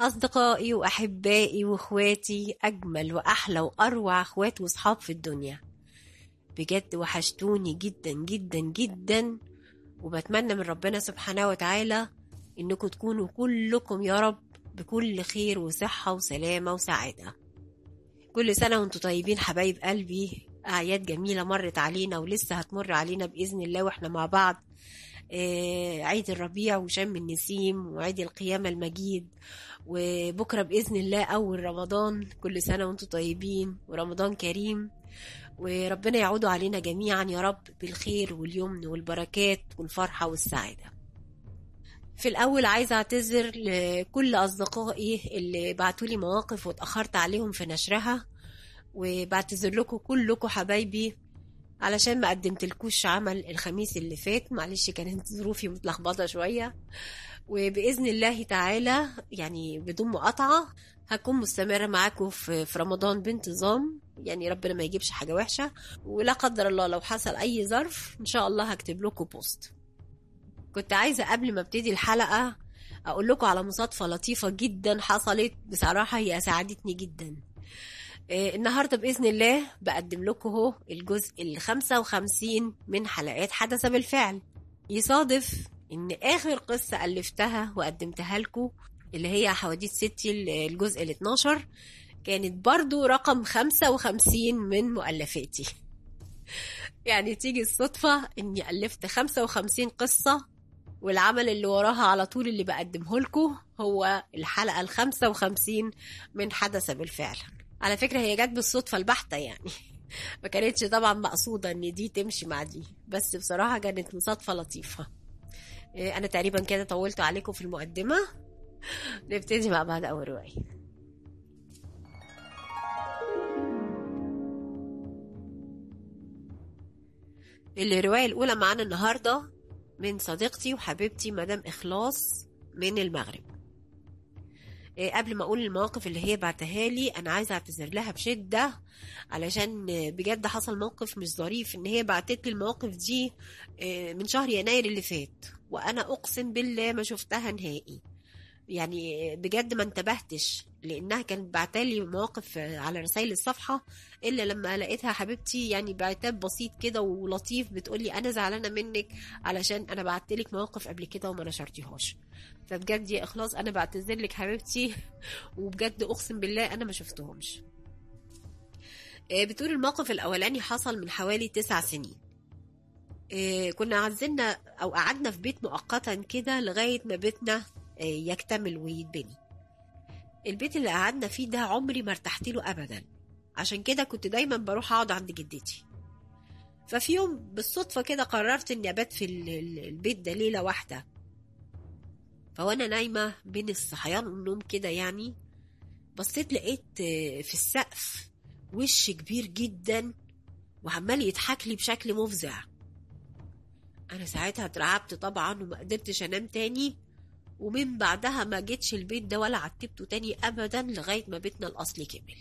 أصدقائي وأحبائي وإخواتي أجمل وأحلى وأروع إخوات وصحاب في الدنيا بجد وحشتوني جدا جدا جدا وبتمنى من ربنا سبحانه وتعالى إنكم تكونوا كلكم يا رب بكل خير وصحة وسلامة وسعادة كل سنة وانتم طيبين حبايب قلبي أعياد جميلة مرت علينا ولسه هتمر علينا بإذن الله وإحنا مع بعض آه، عيد الربيع وشم النسيم وعيد القيامة المجيد وبكرة بإذن الله أول رمضان كل سنة وانتم طيبين ورمضان كريم وربنا يعود علينا جميعا يا رب بالخير واليمن والبركات والفرحة والسعادة في الأول عايزة أعتذر لكل أصدقائي اللي بعتولي مواقف واتأخرت عليهم في نشرها وبعتذر لكم كلكم حبايبي علشان ما قدمتلكوش عمل الخميس اللي فات معلش كانت ظروفي متلخبطة شوية وبإذن الله تعالى يعني بدون مقاطعة هكون مستمرة معاكم في في رمضان بانتظام يعني ربنا ما يجيبش حاجة وحشة ولا قدر الله لو حصل أي ظرف إن شاء الله هكتب لكم بوست كنت عايزة قبل ما ابتدي الحلقة أقول لكم على مصادفة لطيفة جدا حصلت بصراحة هي أسعدتني جدا آه، النهارده باذن الله بقدم لكم اهو الجزء ال 55 من حلقات حدث بالفعل يصادف ان اخر قصه الفتها وقدمتها لكم اللي هي حواديت ستي الجزء ال 12 كانت برضو رقم 55 من مؤلفاتي يعني تيجي الصدفة اني ألفت 55 قصة والعمل اللي وراها على طول اللي بقدمه لكم هو الحلقة ال 55 من حدث بالفعل على فكرة هي جت بالصدفة البحتة يعني ما كانتش طبعا مقصودة ان دي تمشي مع دي بس بصراحة كانت مصادفة لطيفة إيه، انا تقريبا كده طولت عليكم في المقدمة نبتدي مع بعض اول رواية الرواية الأولى معانا النهاردة من صديقتي وحبيبتي مدام إخلاص من المغرب إيه، قبل ما اقول المواقف اللي هي بعتها لي انا عايزه اعتذر لها بشده علشان بجد حصل موقف مش ظريف ان هي بعتت لي المواقف دي إيه، من شهر يناير اللي فات وانا اقسم بالله ما شفتها نهائي يعني بجد ما انتبهتش لانها كانت بعتالي مواقف على رسائل الصفحه الا لما لقيتها حبيبتي يعني بعتاب بسيط كده ولطيف بتقولي انا زعلانه منك علشان انا بعتلك مواقف قبل كده وما نشرتيهاش فبجد يا اخلاص انا بعتذر لك حبيبتي وبجد اقسم بالله انا ما شفتهمش آه، بتقول الموقف الاولاني حصل من حوالي تسع سنين آه، كنا عزلنا او قعدنا في بيت مؤقتا كده لغايه ما بيتنا آه، يكتمل ويتبني البيت اللي قعدنا فيه ده عمري ما ارتحت له ابدا عشان كده كنت دايما بروح اقعد عند جدتي ففي يوم بالصدفة كده قررت اني ابات في ال- ال- البيت ده ليلة واحدة فوانا نايمة بين الصحيان والنوم كده يعني بصيت لقيت آه، في السقف وش كبير جدا وعمال يضحك لي بشكل مفزع انا ساعتها اترعبت طبعا وما قدرتش انام تاني ومن بعدها ما جيتش البيت ده ولا عتبته تاني ابدا لغايه ما بيتنا الاصلي كمل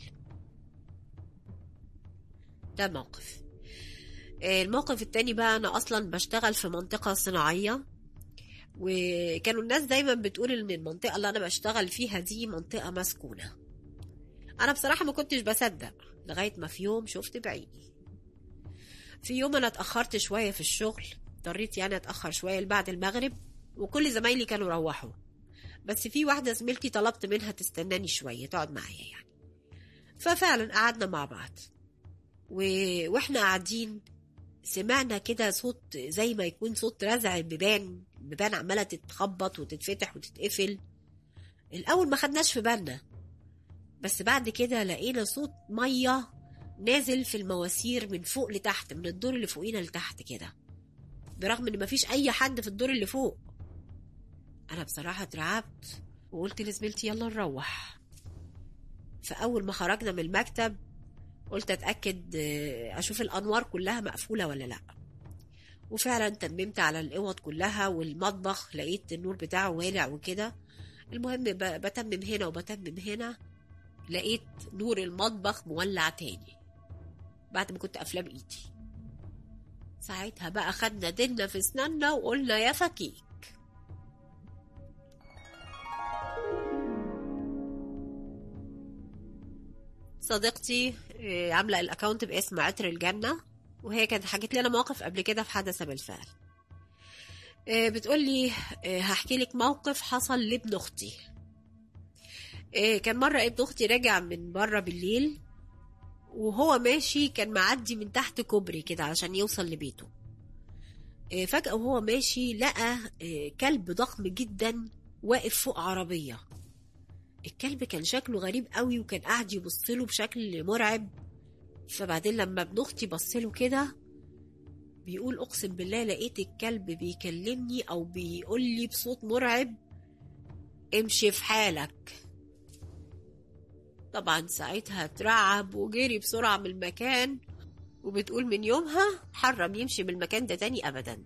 ده موقف آه، الموقف التاني بقى انا اصلا بشتغل في منطقه صناعيه وكانوا الناس دايما بتقول ان المنطقه اللي انا بشتغل فيها دي منطقه مسكونه انا بصراحه ما كنتش بصدق لغايه ما في يوم شفت بعيني في يوم انا اتاخرت شويه في الشغل اضطريت يعني اتاخر شويه لبعد المغرب وكل زمايلي كانوا روحوا بس في واحده زميلتي طلبت منها تستناني شويه تقعد معايا يعني ففعلا قعدنا مع بعض و... واحنا قاعدين سمعنا كده صوت زي ما يكون صوت رزع البيبان البيبان عماله تتخبط وتتفتح وتتقفل الاول ما خدناش في بالنا بس بعد كده لقينا صوت ميه نازل في المواسير من فوق لتحت من الدور اللي فوقينا لتحت كده برغم ان مفيش اي حد في الدور اللي فوق انا بصراحه اترعبت وقلت لزميلتي يلا نروح فاول ما خرجنا من المكتب قلت اتاكد آه، اشوف الانوار كلها مقفوله ولا لا وفعلا تممت على الاوض كلها والمطبخ لقيت النور بتاعه والع وكده المهم ب- بتمم هنا وبتمم هنا لقيت نور المطبخ مولع تاني بعد ما كنت قافلاه بايدي ساعتها بقى خدنا ديلنا في اسناننا وقلنا يا فكيك صديقتي آه، عاملة الأكاونت باسم عطر الجنة وهي كانت حكت لنا موقف قبل كده في حدث بالفعل آه، بتقول لي آه، هحكي لك موقف حصل لابن أختي آه، كان مرة ابن أختي راجع من بره بالليل وهو ماشي كان معدي من تحت كوبري كده عشان يوصل لبيته آه، فجأة وهو ماشي لقى آه، كلب ضخم جدا واقف فوق عربية الكلب كان شكله غريب قوي وكان قاعد يبصله بشكل مرعب فبعدين لما ابن اختي بصله كده بيقول اقسم بالله لقيت الكلب بيكلمني او بيقول لي بصوت مرعب امشي في حالك طبعا ساعتها اترعب وجري بسرعة من المكان وبتقول من يومها حرم يمشي من المكان ده تاني ابدا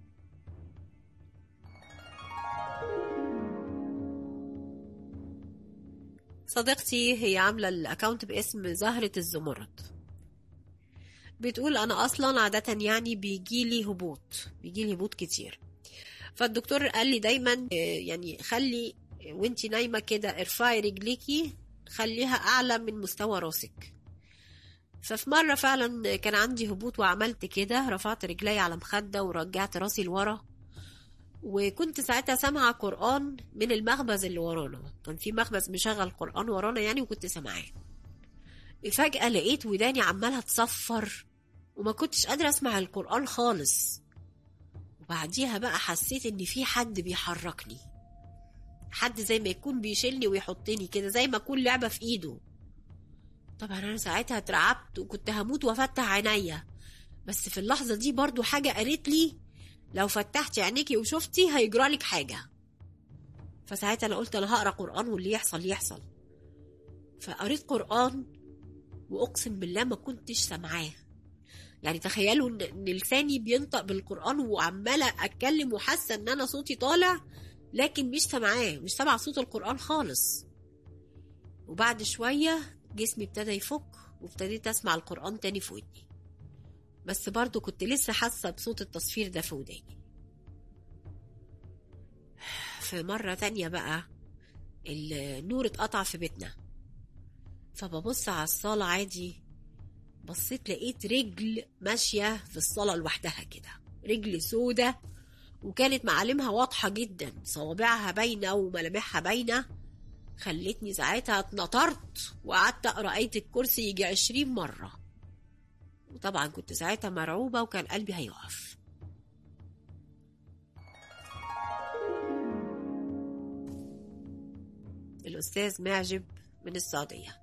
صديقتي هي عاملة الأكاونت باسم زهرة الزمرد بتقول أنا أصلا عادة يعني بيجيلي هبوط بيجيلي هبوط كتير فالدكتور قال لي دايما آه، يعني خلي وانتي نايمة كده ارفعي رجليكي خليها أعلى من مستوى راسك ففي مرة فعلا كان عندي هبوط وعملت كده رفعت رجلي على مخدة ورجعت راسي لورا وكنت ساعتها سامعة قرآن من المخبز اللي ورانا كان في مخبز مشغل قرآن ورانا يعني وكنت سامعاه فجأة لقيت وداني عمالة تصفر وما كنتش قادرة أسمع القرآن خالص وبعديها بقى حسيت إن في حد بيحركني حد زي ما يكون بيشيلني ويحطني كده زي ما أكون لعبة في إيده طبعا أنا ساعتها اترعبت وكنت هموت وأفتح عينيا بس في اللحظة دي برضو حاجة قالت لي لو فتحتي عينيكي وشفتي هيجرالك حاجة فساعتها أنا قلت أنا هقرا قرآن واللي يحصل يحصل فقريت قرآن وأقسم بالله ما كنتش سامعاه يعني تخيلوا إن إن لساني بينطق بالقرآن وعمالة أتكلم وحاسة إن أنا صوتي طالع لكن مش سامعاه مش سامعة صوت القرآن خالص وبعد شوية جسمي ابتدى يفك وابتديت أسمع القرآن تاني في ودني بس برضو كنت لسه حاسة بصوت التصفير ده في وداني في مرة تانية بقى النور اتقطع في بيتنا فببص على الصالة عادي بصيت لقيت رجل ماشية في الصالة لوحدها كده رجل سودة وكانت معالمها واضحة جدا صوابعها باينة وملامحها باينة خلتني ساعتها اتنطرت وقعدت اقرا آية الكرسي يجي عشرين مرة وطبعا كنت ساعتها مرعوبة وكان قلبي هيقف الأستاذ معجب من السعودية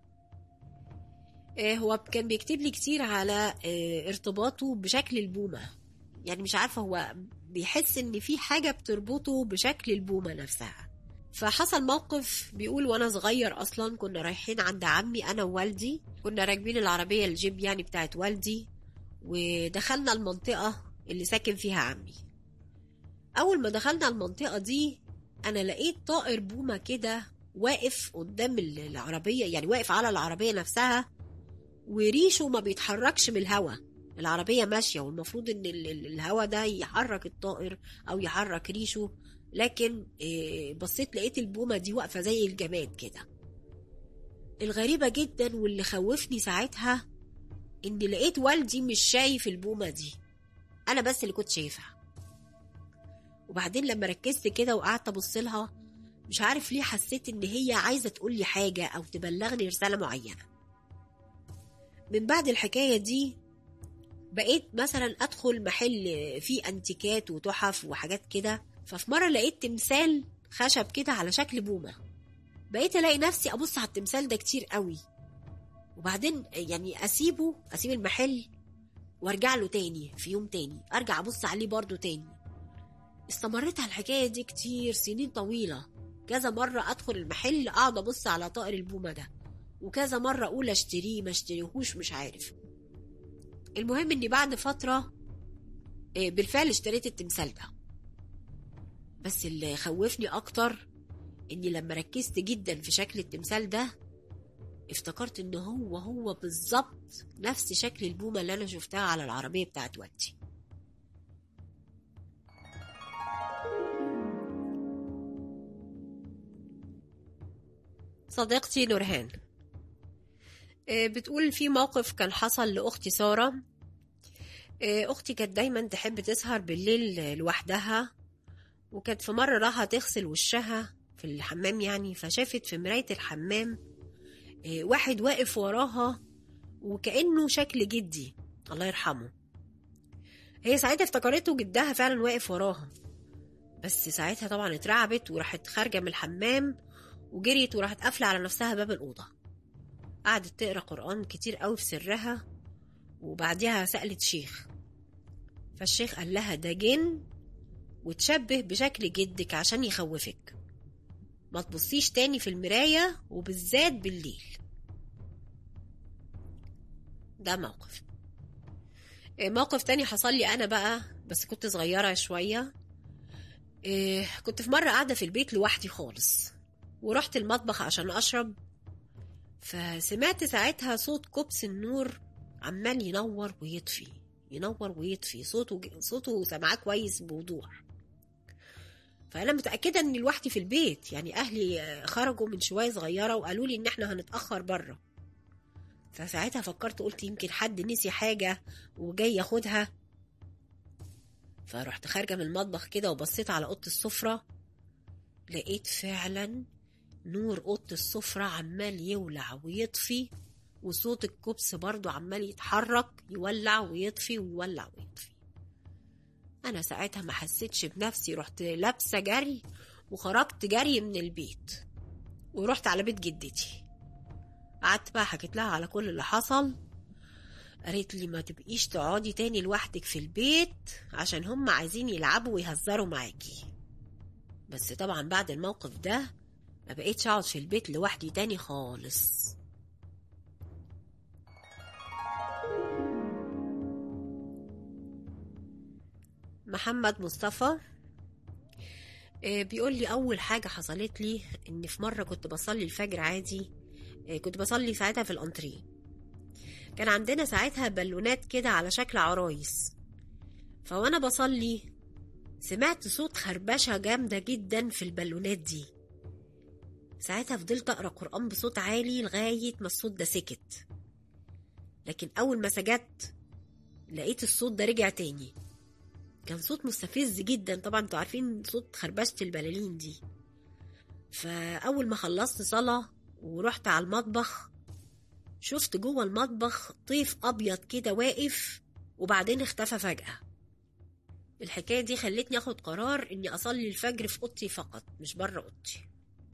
آه، هو كان بيكتب لي كتير على آه، ارتباطه بشكل البومة يعني مش عارفة هو بيحس ان في حاجة بتربطه بشكل البومة نفسها فحصل موقف بيقول وانا صغير اصلا كنا رايحين عند عمي انا ووالدي كنا راكبين العربية الجيب يعني بتاعت والدي ودخلنا المنطقة اللي ساكن فيها عمي اول ما دخلنا المنطقة دي انا لقيت طائر بومة كده واقف قدام العربية يعني واقف على العربية نفسها وريشه ما بيتحركش من الهوا العربية ماشية والمفروض ان ال- ال- الهوا ده يحرك الطائر او يحرك ريشه لكن إيه، بصيت لقيت البومة دي واقفة زي الجماد كده الغريبة جدا واللي خوفني ساعتها ان لقيت والدي مش شايف البومة دي انا بس اللي كنت شايفها وبعدين لما ركزت كده وقعدت ابص لها مش عارف ليه حسيت ان هي عايزة تقول لي حاجة او تبلغني رسالة معينة من بعد الحكاية دي بقيت مثلا ادخل محل فيه انتيكات وتحف وحاجات كده ففي مرة لقيت تمثال خشب كده على شكل بومة بقيت الاقي نفسي ابص على التمثال ده كتير قوي وبعدين يعني اسيبه اسيب المحل وارجع له تاني في يوم تاني ارجع ابص عليه برضه تاني استمريت على الحكاية دي كتير سنين طويلة كذا مرة ادخل المحل اقعد ابص على طائر البومة ده وكذا مرة اقول اشتريه ما اشتريهوش مش عارف المهم اني بعد فترة آه، بالفعل اشتريت التمثال ده بس اللي خوفني اكتر اني لما ركزت جدا في شكل التمثال ده افتكرت ان هو هو بالظبط نفس شكل البومة اللي انا شفتها على العربية بتاعت والدي صديقتي نورهان آه، بتقول في موقف كان حصل لأختي سارة آه، أختي كانت دايما تحب تسهر بالليل لوحدها وكانت في مرة راحة تغسل وشها في الحمام يعني فشافت في مراية الحمام آه، واحد واقف وراها وكأنه شكل جدي الله يرحمه هي ساعتها افتكرته جدها فعلا واقف وراها بس ساعتها طبعا اترعبت وراحت خارجة من الحمام وجريت وراحت قافلة على نفسها باب الأوضة قعدت تقرا قرآن كتير قوي في سرها وبعدها سألت شيخ فالشيخ قال لها ده جن وتشبه بشكل جدك عشان يخوفك ما تبصيش تاني في المراية وبالذات بالليل ده موقف إيه، موقف تاني حصل لي أنا بقى بس كنت صغيرة شوية إيه، كنت في مرة قاعدة في البيت لوحدي خالص ورحت المطبخ عشان أشرب فسمعت ساعتها صوت كبس النور عمال ينور ويطفي ينور ويطفي صوته صوته سمعاه كويس بوضوح فانا متاكده اني لوحدي في البيت يعني اهلي آه، خرجوا من شويه صغيره وقالوا لي ان احنا هنتاخر بره فساعتها فكرت قلت يمكن حد نسي حاجه وجاي ياخدها فرحت خارجه من المطبخ كده وبصيت على اوضه السفره لقيت فعلا نور اوضه السفره عمال يولع ويطفي وصوت الكبس برضو عمال يتحرك يولع ويطفي ويولع ويطفي انا ساعتها ما حسيتش بنفسي رحت لابسه جري وخرجت جري من البيت ورحت على بيت جدتي قعدت بقى حكيت لها على كل اللي حصل قالت لي ما تبقيش تقعدي تاني لوحدك في البيت عشان هم عايزين يلعبوا ويهزروا معاكي بس طبعا بعد الموقف ده ما بقيتش اقعد في البيت لوحدي تاني خالص محمد مصطفى آه، بيقول لي اول حاجه حصلت لي ان في مره كنت بصلي الفجر عادي آه، كنت بصلي ساعتها في الانتريه كان عندنا ساعتها بالونات كده على شكل عرايس فوانا بصلي سمعت صوت خربشه جامده جدا في البالونات دي ساعتها فضلت اقرا قران بصوت عالي لغايه ما الصوت ده سكت لكن اول ما سجدت لقيت الصوت ده رجع تاني كان صوت مستفز جدا طبعا انتوا عارفين صوت خربشة البلالين دي فأول ما خلصت صلاة ورحت على المطبخ شفت جوه المطبخ طيف أبيض كده واقف وبعدين اختفى فجأة الحكاية دي خلتني أخد قرار إني أصلي الفجر في أوضتي فقط مش بره أوضتي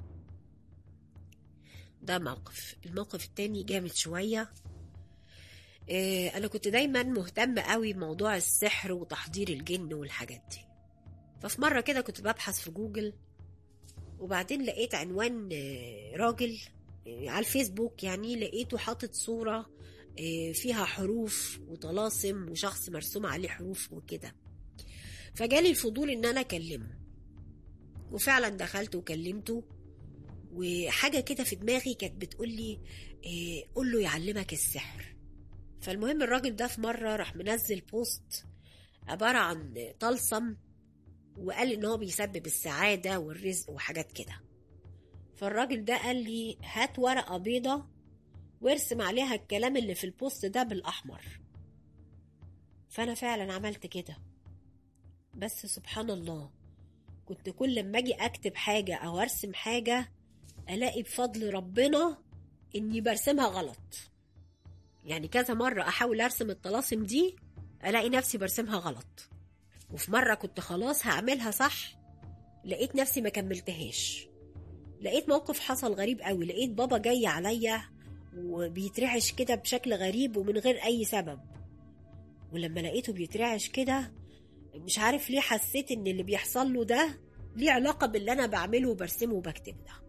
ده موقف الموقف التاني جامد شوية إيه، أنا كنت دايما مهتمة قوي بموضوع السحر وتحضير الجن والحاجات دي ففي مرة كده كنت ببحث في جوجل وبعدين لقيت عنوان آه، راجل آه، على الفيسبوك يعني لقيته حاطط صورة آه، فيها حروف وطلاسم وشخص مرسوم عليه حروف وكده فجالي الفضول ان انا اكلمه وفعلا دخلت وكلمته وحاجة كده في دماغي كانت بتقولي إيه قول له يعلمك السحر فالمهم الراجل ده في مرة راح منزل بوست عبارة عن طلسم وقال ان هو بيسبب السعادة والرزق وحاجات كده فالراجل ده قال لي هات ورقة بيضة وارسم عليها الكلام اللي في البوست ده بالأحمر فأنا فعلا عملت كده بس سبحان الله كنت كل ما أجي أكتب حاجة أو أرسم حاجة ألاقي بفضل ربنا إني برسمها غلط يعني كذا مرة أحاول أرسم الطلاسم دي ألاقي نفسي برسمها غلط وفي مرة كنت خلاص هعملها صح لقيت نفسي ما كملتهاش لقيت موقف حصل غريب قوي لقيت بابا جاي عليا وبيترعش كده بشكل غريب ومن غير أي سبب ولما لقيته بيترعش كده مش عارف ليه حسيت ان اللي بيحصل له ده ليه علاقة باللي أنا بعمله وبرسمه وبكتبه ده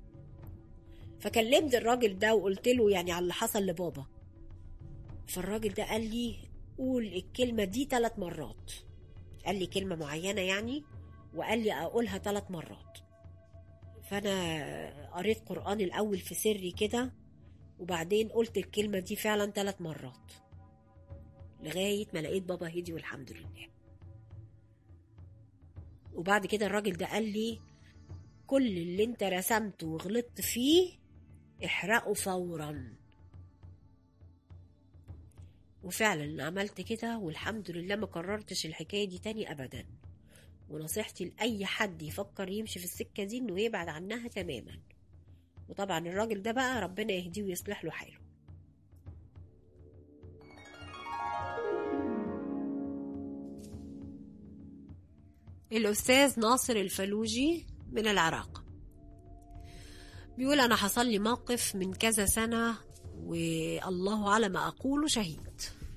فكلمت الراجل ده وقلت له يعني على اللي حصل لبابا فالراجل ده قال لي قول الكلمة دي ثلاث مرات قال لي كلمة معينة يعني وقال لي أقولها ثلاث مرات فأنا قريت قرآن الأول في سري كده وبعدين قلت الكلمة دي فعلا ثلاث مرات لغاية ما لقيت بابا هدي والحمد لله وبعد كده الراجل ده قال لي كل اللي انت رسمته وغلطت فيه احرقه فورا وفعلا عملت كده والحمد لله ما كررتش الحكاية دي تاني أبدا ونصيحتي لأي حد يفكر يمشي في السكة دي إنه يبعد عنها تماما وطبعا الراجل ده بقى ربنا يهديه ويصلح له حاله الأستاذ ناصر الفلوجي من العراق بيقول أنا حصل لي موقف من كذا سنة والله على ما أقول شهيد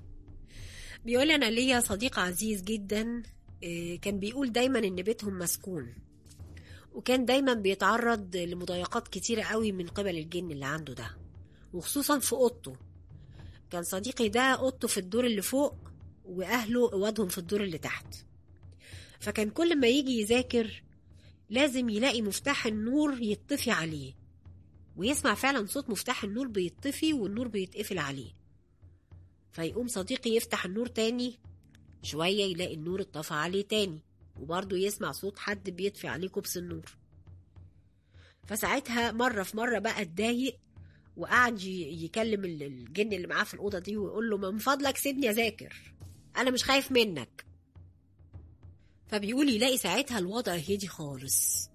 بيقول أنا ليا صديق عزيز جدا إيه، كان بيقول دايما إن بيتهم مسكون وكان دايما بيتعرض لمضايقات كتيرة قوي من قبل الجن اللي عنده ده وخصوصا في أوضته كان صديقي ده أوضته في الدور اللي فوق وأهله أوضهم في الدور اللي تحت فكان كل ما يجي يذاكر لازم يلاقي مفتاح النور يطفي عليه ويسمع فعلا صوت مفتاح النور بيطفي والنور بيتقفل عليه فيقوم صديقي يفتح النور تاني شوية يلاقي النور اتطفى عليه تاني وبرضه يسمع صوت حد بيطفي عليه كوبس النور فساعتها مرة في مرة بقى اتضايق وقعد ي- يكلم ال- الجن اللي معاه في الأوضة دي ويقول له من فضلك سيبني أذاكر أنا مش خايف منك فبيقول يلاقي ساعتها الوضع هدي خالص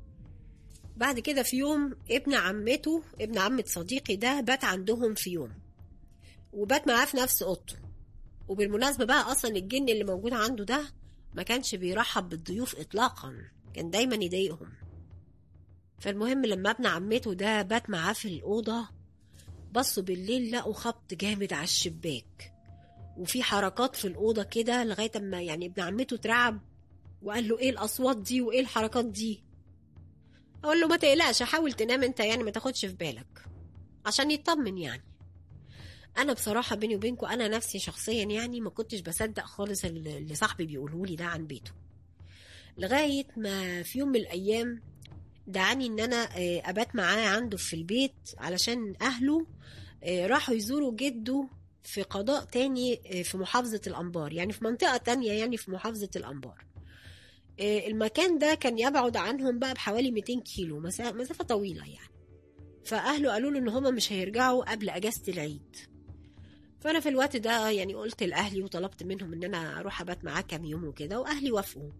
بعد كده في يوم ابن عمته ابن عمة صديقي ده بات عندهم في يوم وبات معاه في نفس اوضته وبالمناسبة بقى أصلا الجن اللي موجود عنده ده ما كانش بيرحب بالضيوف إطلاقا كان دايما يضايقهم فالمهم لما ابن عمته ده بات معاه في الأوضة بصوا بالليل لقوا خبط جامد على الشباك وفي حركات في الأوضة كده لغاية ما يعني ابن عمته اترعب وقال له ايه الأصوات دي وايه الحركات دي أقول له ما تقلقش حاول تنام انت يعني ما تاخدش في بالك عشان يطمن يعني انا بصراحه بيني وبينكم انا نفسي شخصيا يعني ما كنتش بصدق خالص اللي اللي صاحبي بيقوله لي ده عن بيته لغايه ما في يوم من الايام دعاني ان انا آه، ابات معاه عنده في البيت علشان اهله آه، راحوا يزوروا جده في قضاء تاني آه، في محافظة الأنبار يعني في منطقة تانية يعني في محافظة الأنبار آه، المكان ده كان يبعد عنهم بقى بحوالي 200 كيلو مسا- مسافة طويلة يعني فأهله قالوا له إن هما مش هيرجعوا قبل أجازة العيد فأنا في الوقت ده يعني قلت لأهلي وطلبت منهم إن أنا أروح أبات معاه كام يوم وكده وأهلي وافقوا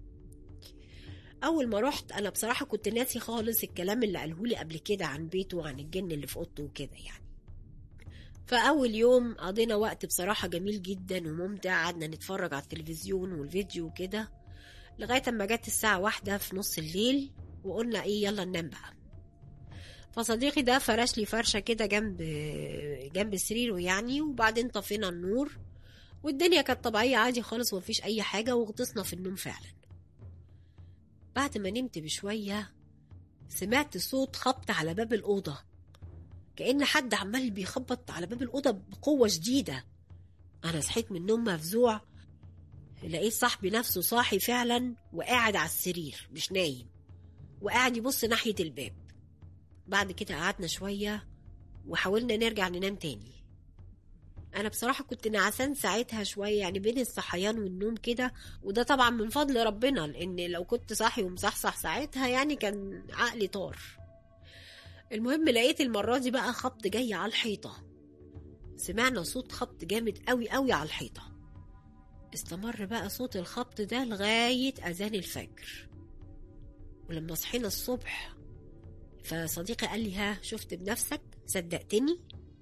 أول ما رحت أنا بصراحة كنت ناسي خالص الكلام اللي قاله لي قبل كده عن بيته وعن الجن اللي في أوضته وكده يعني فأول يوم قضينا وقت بصراحة جميل جدا وممتع قعدنا نتفرج على التلفزيون والفيديو وكده لغاية أما جت الساعة واحدة في نص الليل وقلنا إيه يلا ننام بقى فصديقي ده فرش لي فرشة كده جنب جنب سريره يعني وبعدين طفينا النور والدنيا كانت طبيعية عادي خالص ومفيش أي حاجة وغطسنا في النوم فعلا بعد ما نمت بشوية سمعت صوت خبط على باب الأوضة كأن حد عمال بيخبط على باب الأوضة بقوة شديدة أنا صحيت من النوم مفزوع لقيت صاحبي نفسه صاحي فعلا وقاعد على السرير مش نايم وقاعد يبص ناحية الباب بعد كده قعدنا شوية وحاولنا نرجع ننام تاني أنا بصراحة كنت نعسان ساعتها شوية يعني بين الصحيان والنوم كده وده طبعا من فضل ربنا لأن لو كنت صاحي ومصحصح ساعتها يعني كان عقلي طار المهم لقيت المرة دي بقى خبط جاي على الحيطة سمعنا صوت خبط جامد قوي قوي على الحيطة استمر بقى صوت الخبط ده لغاية أذان الفجر ولما صحينا الصبح فصديقي قال لي ها شفت بنفسك صدقتني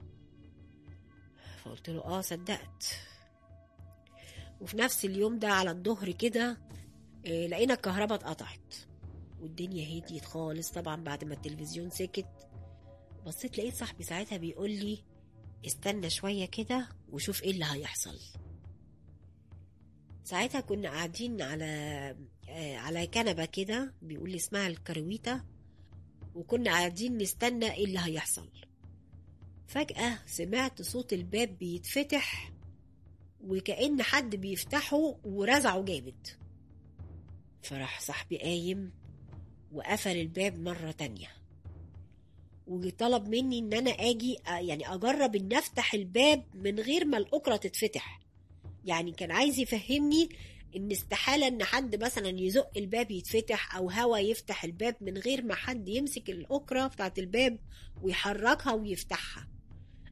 فقلت له اه صدقت وفي نفس اليوم ده على الظهر كده آه، لقينا الكهرباء اتقطعت والدنيا هديت خالص طبعا بعد ما التلفزيون سكت بصيت لقيت صاحبي ساعتها بيقول لي استنى شوية كده وشوف ايه اللي هيحصل ساعتها كنا قاعدين على آه، على كنبة كده بيقول لي اسمها الكرويتة وكنا قاعدين نستنى ايه اللي هيحصل فجأة سمعت صوت الباب بيتفتح وكأن حد بيفتحه ورزعه جامد فراح صاحبي قايم وقفل الباب مرة تانية وطلب مني ان انا اجي آه، يعني اجرب ان افتح الباب من غير ما الاكرة تتفتح يعني كان عايز يفهمني ان استحالة ان حد مثلا يزق الباب يتفتح او هوا يفتح الباب من غير ما حد يمسك الاكرة بتاعت الباب ويحركها ويفتحها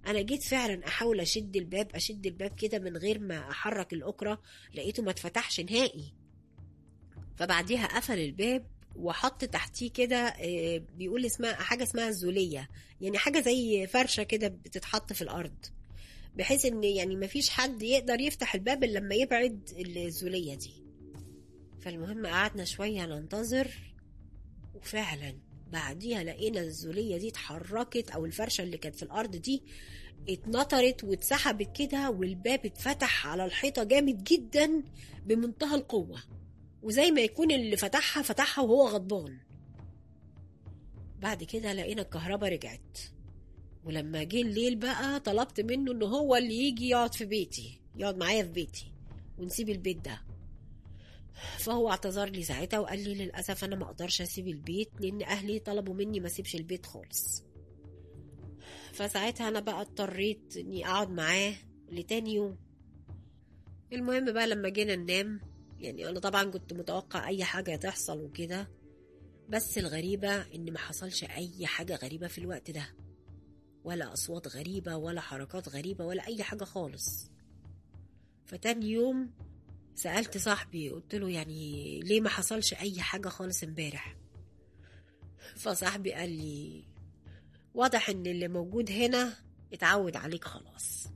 انا جيت فعلا احاول اشد الباب اشد الباب كده من غير ما احرك الاكرة لقيته ما اتفتحش نهائي فبعديها قفل الباب وحط تحتيه كده آه، بيقول اسمها حاجه اسمها الزوليه يعني حاجه زي فرشه كده بتتحط في الارض بحيث ان يعني مفيش حد يقدر يفتح الباب الا لما يبعد الزوليه دي فالمهم قعدنا شويه ننتظر وفعلا بعديها لقينا الزوليه دي اتحركت او الفرشه اللي كانت في الارض دي اتنطرت واتسحبت كده والباب اتفتح على الحيطه جامد جدا بمنتهى القوه وزي ما يكون اللي فتحها فتحها وهو غضبان بعد كده لقينا الكهرباء رجعت ولما جه الليل بقى طلبت منه ان هو اللي يجي يقعد في بيتي يقعد معايا في بيتي ونسيب البيت ده فهو اعتذر لي ساعتها وقال لي للاسف انا ما اقدرش اسيب البيت لان اهلي طلبوا مني ما اسيبش البيت خالص فساعتها انا بقى اضطريت اني اقعد معاه لتاني يوم المهم بقى لما جينا ننام يعني انا طبعا كنت متوقع اي حاجه تحصل وكده بس الغريبه ان ما حصلش اي حاجه غريبه في الوقت ده ولا اصوات غريبه ولا حركات غريبه ولا اي حاجه خالص فتاني يوم سالت صاحبي قلت له يعني ليه ما حصلش اي حاجه خالص امبارح فصاحبي قال لي واضح ان اللي موجود هنا اتعود عليك خلاص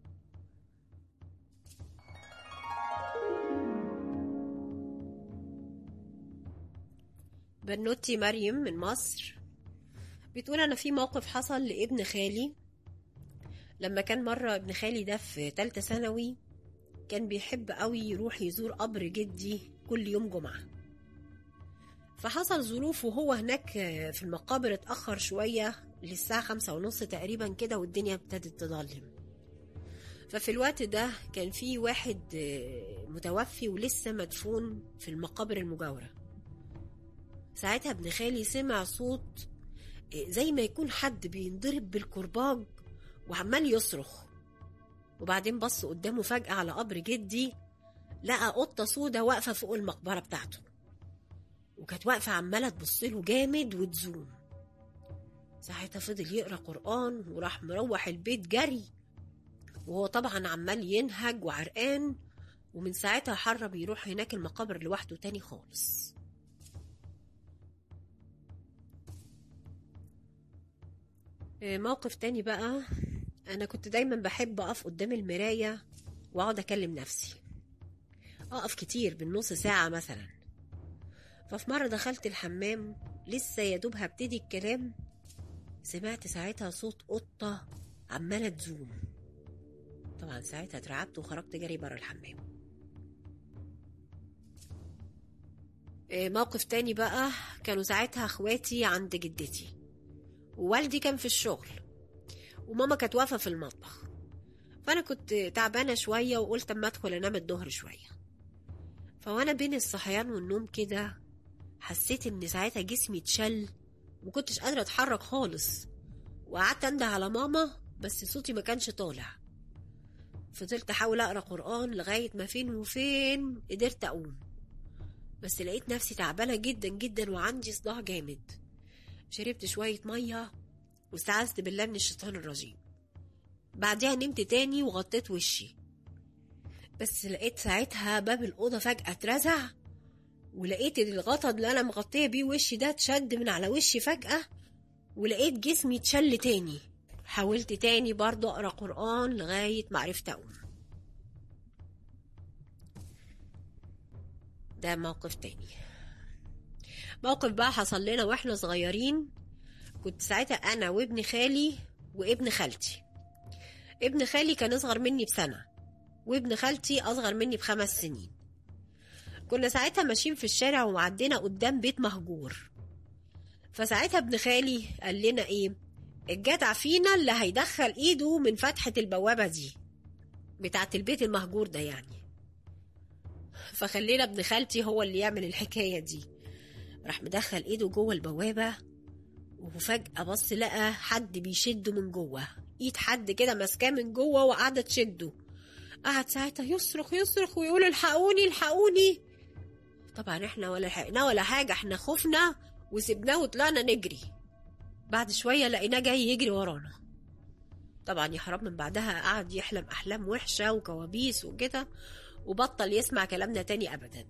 بنوتي مريم من مصر بتقول أنا في موقف حصل لابن خالي لما كان مرة ابن خالي ده في تالتة ثانوي كان بيحب قوي يروح يزور قبر جدي كل يوم جمعة فحصل ظروف وهو هناك في المقابر اتأخر شوية للساعة خمسة ونص تقريبا كده والدنيا ابتدت تضلم ففي الوقت ده كان في واحد متوفي ولسه مدفون في المقابر المجاورة ساعتها ابن خالي سمع صوت زي ما يكون حد بينضرب بالكرباج وعمال يصرخ وبعدين بص قدامه فجأة على قبر جدي لقى قطة سودة واقفة فوق المقبرة بتاعته وكانت واقفة عمالة تبص له جامد وتزوم ساعتها فضل يقرا قرآن وراح مروح البيت جري وهو طبعا عمال ينهج وعرقان ومن ساعتها حرم يروح هناك المقابر لوحده تاني خالص موقف تاني بقى أنا كنت دايما بحب أقف قدام المراية وأقعد أكلم نفسي أقف كتير بالنص ساعة مثلا ففي مرة دخلت الحمام لسه يا دوب هبتدي الكلام سمعت ساعتها صوت قطة عمالة تزوم طبعا ساعتها اترعبت وخرجت جري برا الحمام موقف تاني بقى كانوا ساعتها اخواتي عند جدتي ووالدي كان في الشغل وماما كانت واقفه في المطبخ فانا كنت تعبانه شويه وقلت اما ادخل انام الظهر شويه فوانا بين الصحيان والنوم كده حسيت ان ساعتها جسمي اتشل ومكنتش قادره اتحرك خالص وقعدت انده على ماما بس صوتي ما كانش طالع فضلت احاول اقرا قران لغايه ما فين وفين قدرت اقوم بس لقيت نفسي تعبانه جدا جدا وعندي صداع جامد شربت شوية مية واستعذت بالله من الشيطان الرجيم بعدها نمت تاني وغطيت وشي بس لقيت ساعتها باب الأوضة فجأة اترزع ولقيت الغطا اللي أنا مغطية بيه وشي ده اتشد من على وشي فجأة ولقيت جسمي اتشل تاني حاولت تاني برضه أقرأ قرآن لغاية ما عرفت أقوم ده موقف تاني موقف بقى حصل لنا واحنا صغيرين كنت ساعتها انا وابن خالي وابن خالتي ابن خالي كان اصغر مني بسنة وابن خالتي اصغر مني بخمس سنين كنا ساعتها ماشيين في الشارع ومعدينا قدام بيت مهجور فساعتها ابن خالي قال لنا ايه الجدع فينا اللي هيدخل ايده من فتحة البوابة دي بتاعت البيت المهجور ده يعني فخلينا ابن خالتي هو اللي يعمل الحكاية دي راح مدخل ايده جوه البوابة وفجأة بص لقى حد بيشده من جوه ايد حد كده ماسكاه من جوه وقاعدة تشده قعد ساعتها يصرخ يصرخ ويقول الحقوني الحقوني طبعا احنا ولا لحقناه ولا حاجة احنا خفنا وسبناه وطلعنا نجري بعد شوية لقيناه جاي يجري ورانا طبعا يا حرام من بعدها قعد يحلم أحلام وحشة وكوابيس وكده وبطل يسمع كلامنا تاني أبدا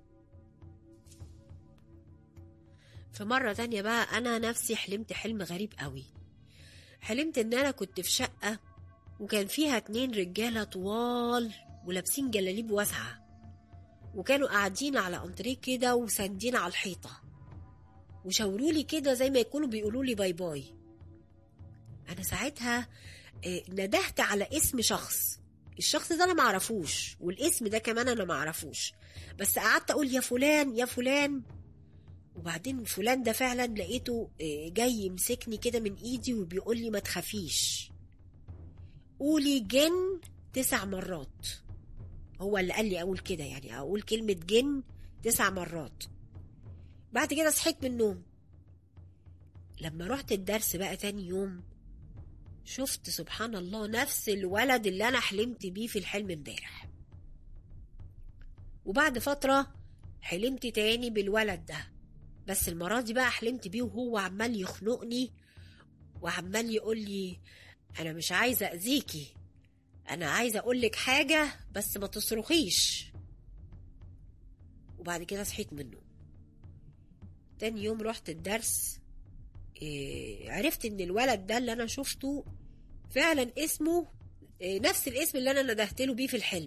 في مرة تانية بقى أنا نفسي حلمت حلم غريب قوي حلمت إن أنا كنت في شقة وكان فيها اتنين رجالة طوال ولابسين جلاليب واسعة وكانوا قاعدين على أنتريه كده وساندين على الحيطة وشاورولي كده زي ما يكونوا بيقولوا لي باي باي أنا ساعتها آه، ندهت على اسم شخص الشخص ده أنا معرفوش والاسم ده كمان أنا معرفوش بس قعدت أقول يا فلان يا فلان وبعدين فلان ده فعلا لقيته آه، جاي يمسكني كده من ايدي وبيقول لي ما تخافيش قولي جن تسع مرات هو اللي قال لي اقول كده يعني اقول كلمة جن تسع مرات بعد كده صحيت من النوم لما رحت الدرس بقى تاني يوم شفت سبحان الله نفس الولد اللي انا حلمت بيه في الحلم امبارح وبعد فترة حلمت تاني بالولد ده بس المرة دي بقى حلمت بيه وهو عمال يخنقني وعمال يقول لي أنا مش عايزة أذيكي أنا عايزة أقولك حاجة بس ما تصرخيش وبعد كده صحيت منه تاني يوم رحت الدرس إيه عرفت إن الولد ده اللي أنا شفته فعلا اسمه إيه نفس الاسم اللي أنا ندهتله بيه في الحلم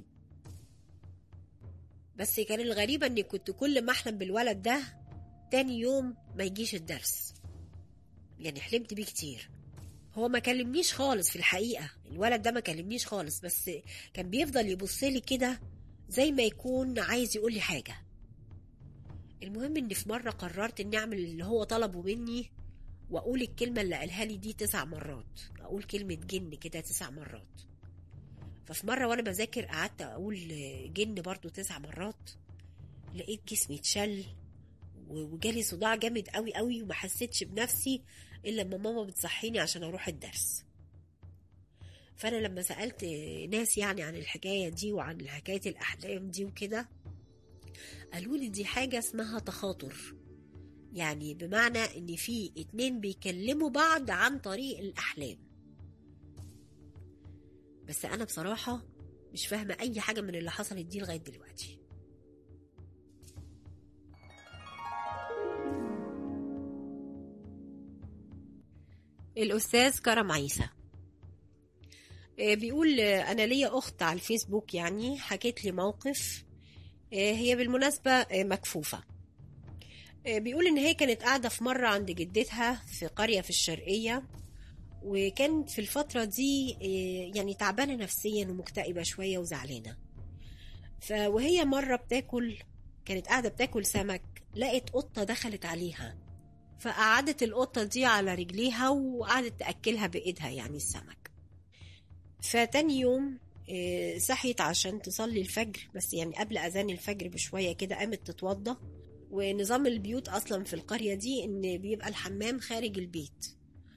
بس كان الغريبة إني كنت كل ما أحلم بالولد ده تاني يوم ما يجيش الدرس يعني حلمت بيه كتير هو ما كلمنيش خالص في الحقيقة الولد ده ما كلمنيش خالص بس كان بيفضل يبصلي كده زي ما يكون عايز يقول لي حاجة المهم ان في مرة قررت اني اعمل اللي هو طلبه مني واقول الكلمة اللي قالها لي دي تسع مرات اقول كلمة جن كده تسع مرات ففي مرة وانا بذاكر قعدت اقول جن برضو تسع مرات لقيت جسمي اتشل وجالي صداع جامد قوي قوي وما حسيتش بنفسي الا لما ماما بتصحيني عشان اروح الدرس فانا لما سالت ناس يعني عن الحكايه دي وعن حكايه الاحلام دي وكده قالوا لي دي حاجه اسمها تخاطر يعني بمعنى ان في اتنين بيكلموا بعض عن طريق الاحلام بس انا بصراحه مش فاهمه اي حاجه من اللي حصلت دي لغايه دلوقتي الأستاذ كرم عيسى آه، بيقول آه، أنا ليا أخت على الفيسبوك يعني حكيت لي موقف آه، هي بالمناسبة آه، مكفوفة آه، بيقول إن هي كانت قاعدة في مرة عند جدتها في قرية في الشرقية وكانت في الفترة دي آه، يعني تعبانة نفسيا ومكتئبة شوية وزعلانة فوهي مرة بتاكل كانت قاعدة بتاكل سمك لقت قطة دخلت عليها فقعدت القطة دي على رجليها وقعدت تأكلها بإيدها يعني السمك فتاني يوم آه، صحيت عشان تصلي الفجر بس يعني قبل أذان الفجر بشوية كده قامت تتوضى ونظام البيوت أصلا في القرية دي إن بيبقى الحمام خارج البيت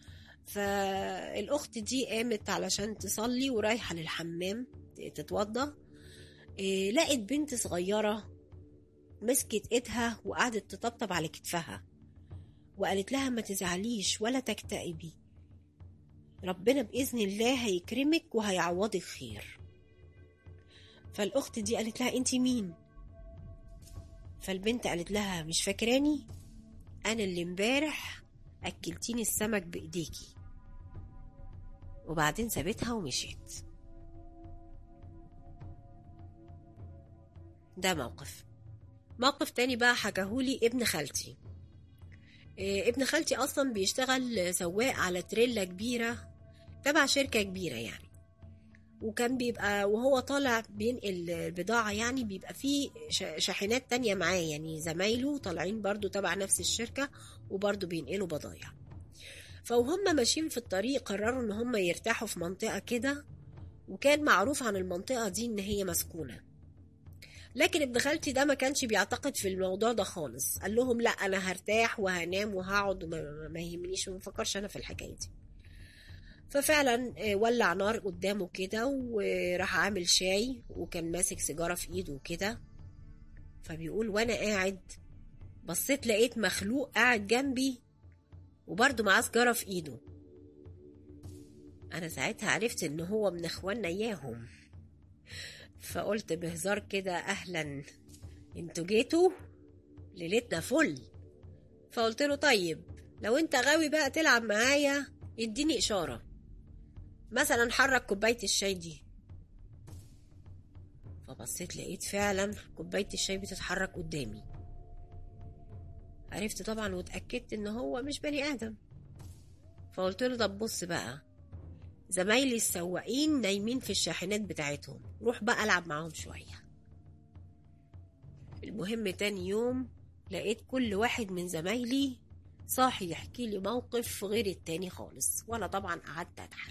فالأخت دي قامت علشان تصلي ورايحة للحمام تتوضى آه، لقت بنت صغيرة مسكت ايدها وقعدت تطبطب على كتفها وقالت لها ما تزعليش ولا تكتئبي ربنا بإذن الله هيكرمك وهيعوضك خير فالأخت دي قالت لها انت مين فالبنت قالت لها مش فاكراني أنا اللي امبارح أكلتيني السمك بإيديكي وبعدين سابتها ومشيت ده موقف موقف تاني بقى حكاهولي ابن خالتي إيه، ابن خالتي اصلا بيشتغل سواق على تريلا كبيره تبع شركه كبيره يعني وكان بيبقى وهو طالع بينقل البضاعة يعني بيبقى فيه ش- شاحنات تانية معاه يعني زمايله طالعين برضو تبع نفس الشركة وبرضو بينقلوا بضايع فوهم ماشيين في الطريق قرروا ان هم يرتاحوا في منطقة كده وكان معروف عن المنطقة دي ان هي مسكونة لكن ابن خالتي ده ما كانش بيعتقد في الموضوع ده خالص قال لهم لا انا هرتاح وهنام وهقعد وما ما يهمنيش وما بفكرش انا في الحكايه دي ففعلا آه، ولع نار قدامه كده وراح عامل شاي وكان ماسك سيجاره في ايده وكده فبيقول وانا قاعد بصيت لقيت مخلوق قاعد جنبي وبرضه معاه سيجاره في ايده انا ساعتها عرفت ان هو من اخواننا اياهم فقلت بهزار كده اهلا انتوا جيتوا ليلتنا فل فقلت له طيب لو انت غاوي بقى تلعب معايا اديني اشاره مثلا حرك كوبايه الشاي دي فبصيت لقيت فعلا كوبايه الشاي بتتحرك قدامي عرفت طبعا واتاكدت ان هو مش بني ادم فقلت له طب بص بقى زمايلي السواقين نايمين في الشاحنات بتاعتهم روح بقى العب معاهم شويه المهم تاني يوم لقيت كل واحد من زمايلي صاحي يحكي لي موقف غير التاني خالص وانا طبعا قعدت اضحك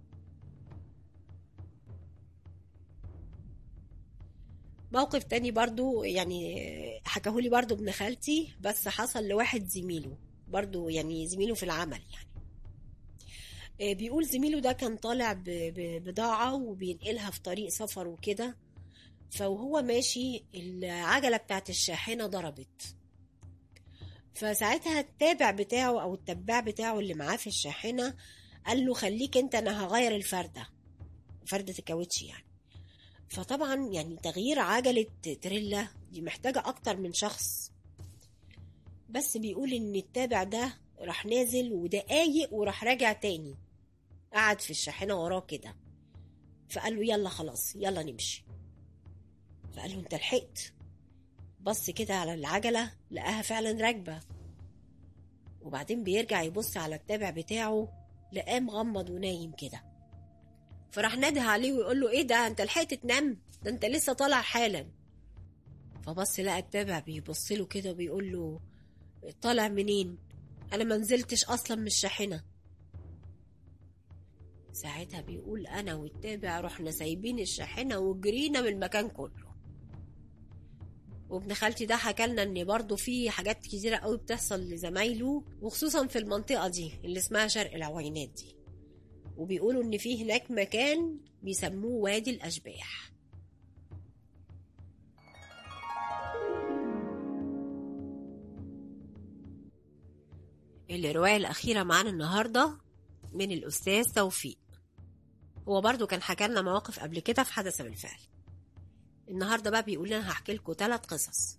موقف تاني برضو يعني حكاهولي برضو ابن خالتي بس حصل لواحد زميله برضو يعني زميله في العمل يعني بيقول زميله ده كان طالع ببضاعة وبينقلها في طريق سفر وكده فوهو ماشي العجلة بتاعت الشاحنة ضربت فساعتها التابع بتاعه أو التباع بتاعه اللي معاه في الشاحنة قال له خليك انت انا هغير الفردة فردة الكاوتش يعني فطبعا يعني تغيير عجلة تريلا دي محتاجة أكتر من شخص بس بيقول إن التابع ده راح نازل ودقايق وراح راجع تاني قعد في الشاحنة وراه كده فقال له يلا خلاص يلا نمشي فقال له انت لحقت بص كده على العجلة لقاها فعلا راكبة وبعدين بيرجع يبص على التابع بتاعه لقاه مغمض ونايم كده فراح نده عليه ويقول له ايه ده انت لحقت تنام ده انت لسه طالع حالا فبص لقى التابع بيبص له كده وبيقول له طالع منين انا ما نزلتش اصلا من الشاحنه ساعتها بيقول انا والتابع رحنا سايبين الشاحنه وجرينا من المكان كله وابن خالتي ده حكالنا ان برضه في حاجات كتيره قوي بتحصل لزمايله وخصوصا في المنطقه دي اللي اسمها شرق العوينات دي وبيقولوا ان في هناك مكان بيسموه وادي الاشباح الرواية الأخيرة معانا النهاردة من الأستاذ توفيق هو برضو كان حكى لنا مواقف قبل كده في حدث بالفعل النهاردة بقى بيقول لنا هحكي لكم ثلاث قصص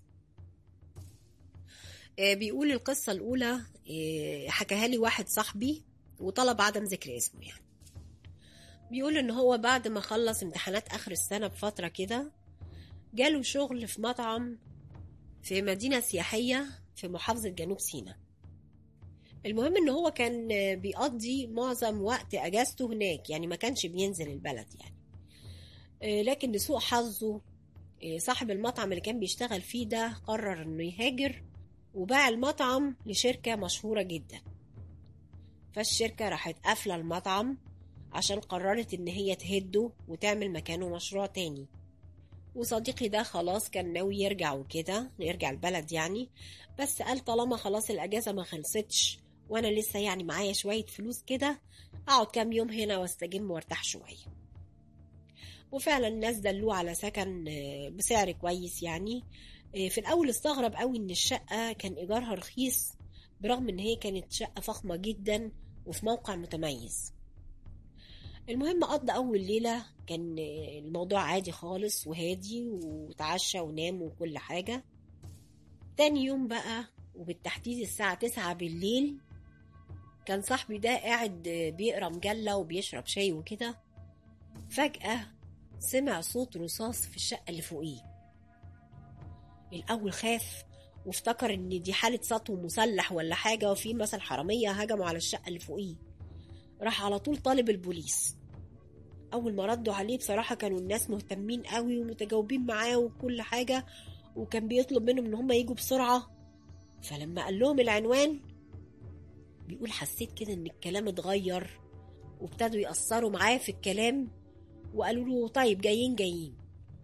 بيقول القصة الأولى حكاها لي واحد صاحبي وطلب عدم ذكر اسمه يعني بيقول ان هو بعد ما خلص امتحانات اخر السنة بفترة كده جاله شغل في مطعم في مدينة سياحية في محافظة جنوب سيناء المهم ان هو كان بيقضي معظم وقت اجازته هناك يعني ما كانش بينزل البلد يعني لكن لسوء حظه صاحب المطعم اللي كان بيشتغل فيه ده قرر انه يهاجر وباع المطعم لشركة مشهورة جدا فالشركة راحت قافلة المطعم عشان قررت ان هي تهده وتعمل مكانه مشروع تاني وصديقي ده خلاص كان ناوي يرجع وكده يرجع البلد يعني بس قال طالما خلاص الاجازة ما خلصتش وانا لسه يعني معايا شوية فلوس كده اقعد كام يوم هنا واستجم وارتاح شوية وفعلا الناس دلوه على سكن بسعر كويس يعني في الاول استغرب قوي ان الشقة كان ايجارها رخيص برغم ان هي كانت شقة فخمة جدا وفي موقع متميز المهم قضى أول ليلة كان الموضوع عادي خالص وهادي وتعشى ونام وكل حاجة تاني يوم بقى وبالتحديد الساعة تسعة بالليل كان صاحبي ده قاعد بيقرا مجلة وبيشرب شاي وكده فجأة سمع صوت رصاص في الشقة اللي فوقيه الأول خاف وافتكر إن دي حالة سطو مسلح ولا حاجة وفي مثل حرامية هجموا على الشقة اللي فوقيه راح على طول طالب البوليس أول ما ردوا عليه بصراحة كانوا الناس مهتمين قوي ومتجاوبين معاه وكل حاجة وكان بيطلب منهم إن هم يجوا بسرعة فلما قال لهم العنوان بيقول حسيت كده إن الكلام اتغير وابتدوا يأثروا معاه في الكلام وقالوا له طيب جايين جايين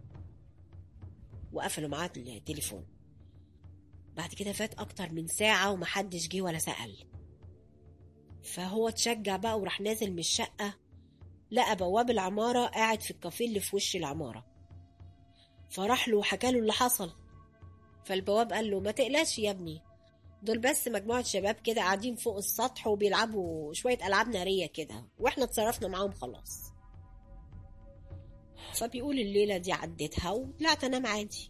وقفلوا معاه التليفون بعد كده فات أكتر من ساعة ومحدش جه ولا سأل فهو اتشجع بقى وراح نازل من الشقة لقى بواب العمارة قاعد في الكافيه اللي في وش العمارة فراح له وحكى له اللي حصل فالبواب قال له ما تقلقش يا ابني دول بس مجموعة شباب كده قاعدين فوق السطح وبيلعبوا شوية ألعاب نارية كده واحنا اتصرفنا معاهم خلاص فبيقول الليلة دي عديتها وطلعت أنام عادي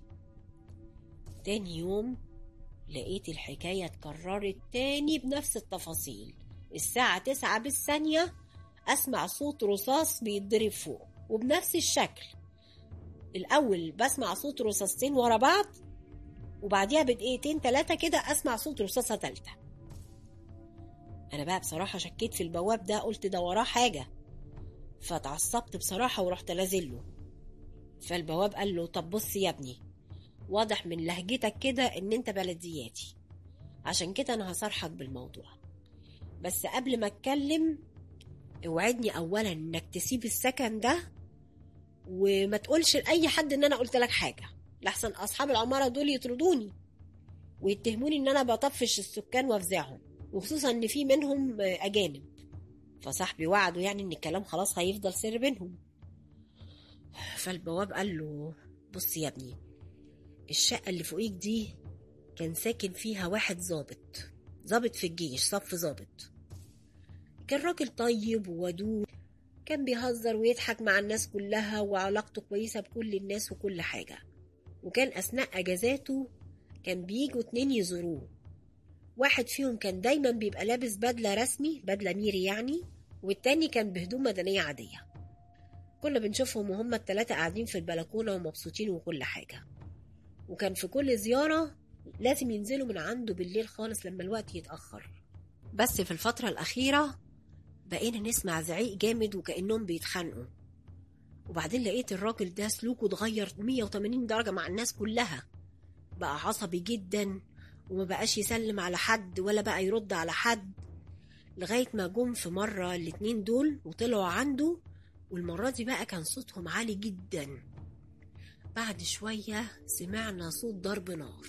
تاني يوم لقيت الحكاية اتكررت تاني بنفس التفاصيل الساعة تسعة بالثانية أسمع صوت رصاص بيتضرب فوق وبنفس الشكل الأول بسمع صوت رصاصتين ورا بعض وبعديها بدقيقتين تلاتة كده أسمع صوت رصاصة تالتة أنا بقى بصراحة شكيت في البواب ده قلت ده وراه حاجة فاتعصبت بصراحة ورحت لازله فالبواب قال له طب بص يا ابني واضح من لهجتك كده ان انت بلدياتي عشان كده انا هصارحك بالموضوع بس قبل ما اتكلم اوعدني اولا انك تسيب السكن ده وما تقولش لاي حد ان انا قلت لك حاجه لحسن اصحاب العماره دول يطردوني ويتهموني ان انا بطفش السكان وافزعهم وخصوصا ان في منهم اجانب فصاحبي وعده يعني ان الكلام خلاص هيفضل سر بينهم فالبواب قال له بص يا ابني الشقة اللي فوقيك دي كان ساكن فيها واحد ظابط ظابط في الجيش صف ظابط كان راجل طيب وودود كان بيهزر ويضحك مع الناس كلها وعلاقته كويسة بكل الناس وكل حاجة وكان أثناء أجازاته كان بيجوا اتنين يزوروه واحد فيهم كان دايما بيبقى لابس بدلة رسمي بدلة ميري يعني والتاني كان بهدوم مدنية عادية كنا بنشوفهم وهم التلاتة قاعدين في البلكونة ومبسوطين وكل حاجة وكان في كل زيارة لازم ينزلوا من عنده بالليل خالص لما الوقت يتأخر بس في الفترة الأخيرة بقينا نسمع زعيق جامد وكأنهم بيتخانقوا وبعدين لقيت الراجل ده سلوكه اتغير 180 درجة مع الناس كلها بقى عصبي جدا وما بقاش يسلم على حد ولا بقى يرد على حد لغاية ما جم في مرة الاتنين دول وطلعوا عنده والمرة دي بقى كان صوتهم عالي جدا بعد شوية سمعنا صوت ضرب نار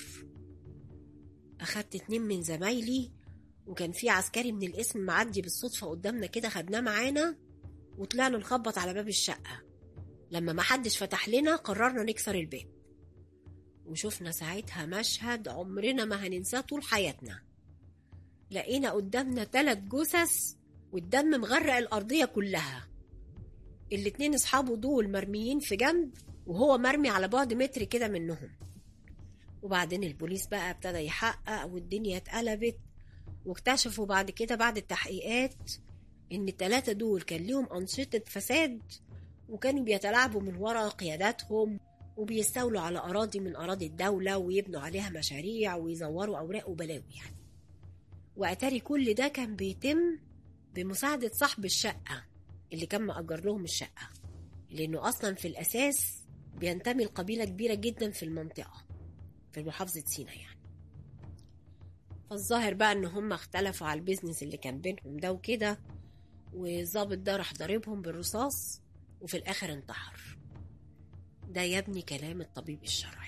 أخدت اتنين من زمايلي وكان في عسكري من الاسم معدي بالصدفة قدامنا كده خدناه معانا وطلعنا نخبط على باب الشقة لما محدش فتح لنا قررنا نكسر الباب وشفنا ساعتها مشهد عمرنا ما هننساه طول حياتنا لقينا قدامنا تلات جثث والدم مغرق الأرضية كلها الاتنين اصحابه دول مرميين في جنب وهو مرمي على بعد متر كده منهم وبعدين البوليس بقى ابتدى يحقق والدنيا اتقلبت واكتشفوا بعد كده بعد التحقيقات ان التلاتة دول كان ليهم أنشطة فساد وكانوا بيتلاعبوا من ورا قياداتهم وبيستولوا على أراضي من أراضي الدولة ويبنوا عليها مشاريع ويزوروا أوراق وبلاوي يعني وأتاري كل ده كان بيتم بمساعدة صاحب الشقة اللي كان مأجر لهم الشقة لأنه أصلا في الأساس بينتمي لقبيلة كبيرة جدا في المنطقة في محافظة سينا يعني فالظاهر بقى ان هم اختلفوا على البيزنس اللي كان بينهم ده وكده والظابط ده راح ضاربهم بالرصاص وفي الاخر انتحر ده يا ابني كلام الطبيب الشرعي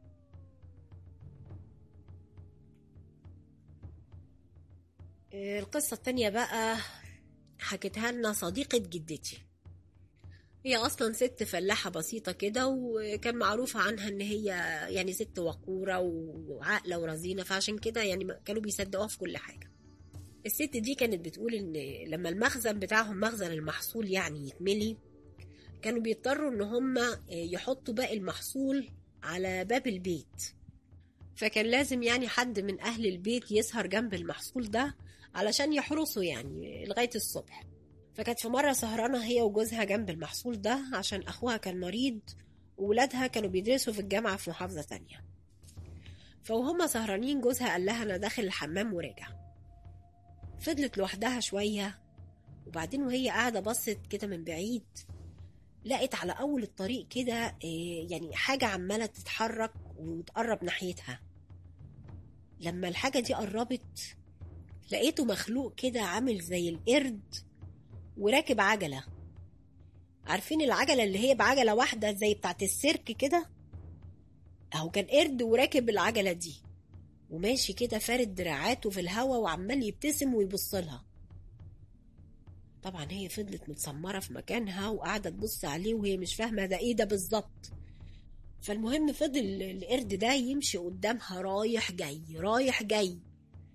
القصة التانية بقى حكتها لنا صديقة جدتي هي أصلا ست فلاحة بسيطة كده وكان معروف عنها إن هي يعني ست وقورة وعاقلة ورزينة فعشان كده يعني كانوا بيصدقوها في كل حاجة الست دي كانت بتقول إن لما المخزن بتاعهم مخزن المحصول يعني يتملي كانوا بيضطروا إن هم يحطوا باقي المحصول على باب البيت فكان لازم يعني حد من أهل البيت يسهر جنب المحصول ده علشان يحرسه يعني لغاية الصبح فكانت في مرة سهرانة هي وجوزها جنب المحصول ده عشان أخوها كان مريض وولادها كانوا بيدرسوا في الجامعة في محافظة تانية فوهما سهرانين جوزها قال لها أنا داخل الحمام وراجع فضلت لوحدها شوية وبعدين وهي قاعدة بصت كده من بعيد لقت على أول الطريق كده يعني حاجة عمالة تتحرك وتقرب ناحيتها لما الحاجة دي قربت لقيته مخلوق كده عامل زي القرد وراكب عجلة عارفين العجلة اللي هي بعجلة واحدة زي بتاعت السيرك كده اهو كان قرد وراكب العجلة دي وماشي كده فارد دراعاته في الهوا وعمال يبتسم ويبصلها طبعا هي فضلت متسمرة في مكانها وقاعدة تبص عليه وهي مش فاهمة ده ايه ده بالظبط فالمهم فضل القرد ده يمشي قدامها رايح جاي رايح جاي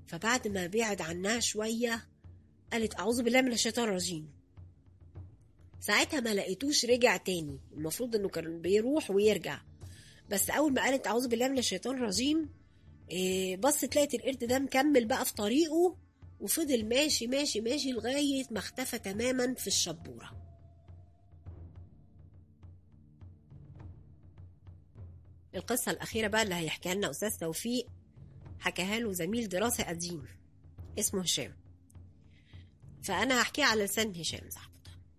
فبعد ما بعد عنها شوية قالت أعوذ بالله من الشيطان الرجيم ساعتها ما لقيتوش رجع تاني المفروض انه كان بيروح ويرجع بس اول ما قالت اعوذ بالله من الشيطان الرجيم إيه بصت لقيت القرد ده مكمل بقى في طريقه وفضل ماشي ماشي ماشي لغاية ما اختفى تماما في الشبورة القصة الأخيرة بقى اللي هيحكيها لنا أستاذ توفيق حكاها له زميل دراسة قديم اسمه هشام فأنا هحكيها على لسان هشام صاحبه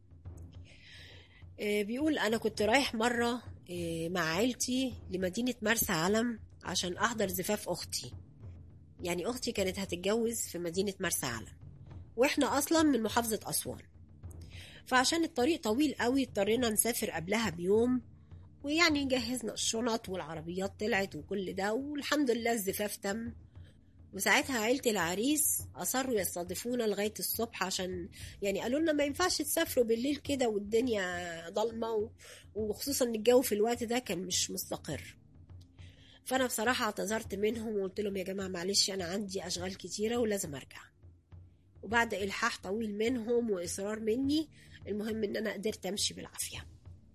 بيقول أنا كنت رايح مرة مع عيلتي لمدينة مرسى علم عشان أحضر زفاف أختي يعني أختي كانت هتتجوز في مدينة مرسى علم وإحنا أصلا من محافظة أسوان فعشان الطريق طويل قوي اضطرينا نسافر قبلها بيوم ويعني جهزنا الشنط والعربيات طلعت وكل ده والحمد لله الزفاف تم وساعتها عيلة العريس أصروا يستضيفونا لغاية الصبح عشان يعني قالوا لنا ما ينفعش تسافروا بالليل كده والدنيا ضلمة وخصوصا إن الجو في الوقت ده كان مش مستقر فأنا بصراحة اعتذرت منهم وقلت لهم يا جماعة معلش أنا عندي أشغال كتيرة ولازم أرجع وبعد إلحاح طويل منهم وإصرار مني المهم إن أنا قدرت أمشي بالعافية